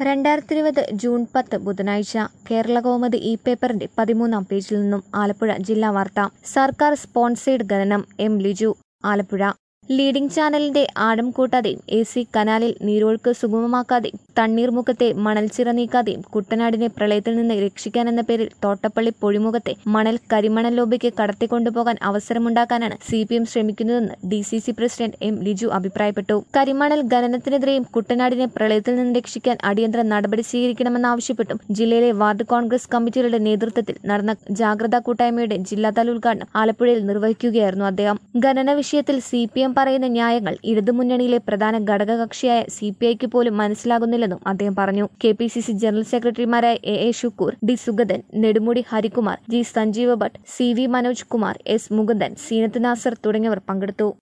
രണ്ടായിരത്തി ഇരുപത് ജൂൺ പത്ത് ബുധനാഴ്ച കേരളകൗമുദി ഇ പേപ്പറിന്റെ പതിമൂന്നാം പേജിൽ നിന്നും ആലപ്പുഴ ജില്ലാ വാർത്ത സർക്കാർ സ്പോൺസേഡ് ഖനനം എം ലിജു ആലപ്പുഴ ലീഡിംഗ് ചാനലിന്റെ ആഴം കൂട്ടാതെയും എ സി കനാലിൽ നീരൊഴുക്ക് സുഗമമാക്കാതെയും തണ്ണീർമുഖത്തെ മണൽച്ചിറ നീക്കാതെയും കുട്ടനാടിനെ പ്രളയത്തിൽ നിന്ന് രക്ഷിക്കാനെന്ന പേരിൽ തോട്ടപ്പള്ളി പൊഴിമുഖത്തെ മണൽ കരിമണൽ ലോബിക്ക് കടത്തിക്കൊണ്ടുപോകാൻ അവസരമുണ്ടാക്കാനാണ് സി പി എം ശ്രമിക്കുന്നതെന്ന് D C C president M Liju അഭിപ്രായപ്പെട്ടു കരിമണൽ ഖനനത്തിനെതിരെയും കുട്ടനാടിനെ പ്രളയത്തിൽ നിന്ന് രക്ഷിക്കാൻ അടിയന്തര നടപടി സ്വീകരിക്കണമെന്നാവശ്യപ്പെട്ടും ജില്ലയിലെ വാർഡ് കോൺഗ്രസ് കമ്മിറ്റികളുടെ നേതൃത്വത്തിൽ നടന്ന ജാഗ്രതാ കൂട്ടായ്മയുടെ ജില്ലാതല ഉദ്ഘാടനം ആലപ്പുഴയിൽ നിർവഹിക്കുകയായിരുന്നു അദ്ദേഹം ഖനന വിഷയത്തിൽ സി പി എം പറയുന്ന ന്യായങ്ങൾ ഇടതുമുന്നണിയിലെ പ്രധാന ഘടകകക്ഷിയായ സി പി ഐക്ക് പോലും മനസ്സിലാകുന്നില്ലെന്നും അദ്ദേഹം പറഞ്ഞു K P C C general സെക്രട്ടറിമാരായ A A Shukoor D Sugathan Nedumudi Harikumar G Sanjeeva Bhat C V Manoj Kumar S Mukundan Zeenath Nasser തുടങ്ങിയവർ പങ്കെടുത്തു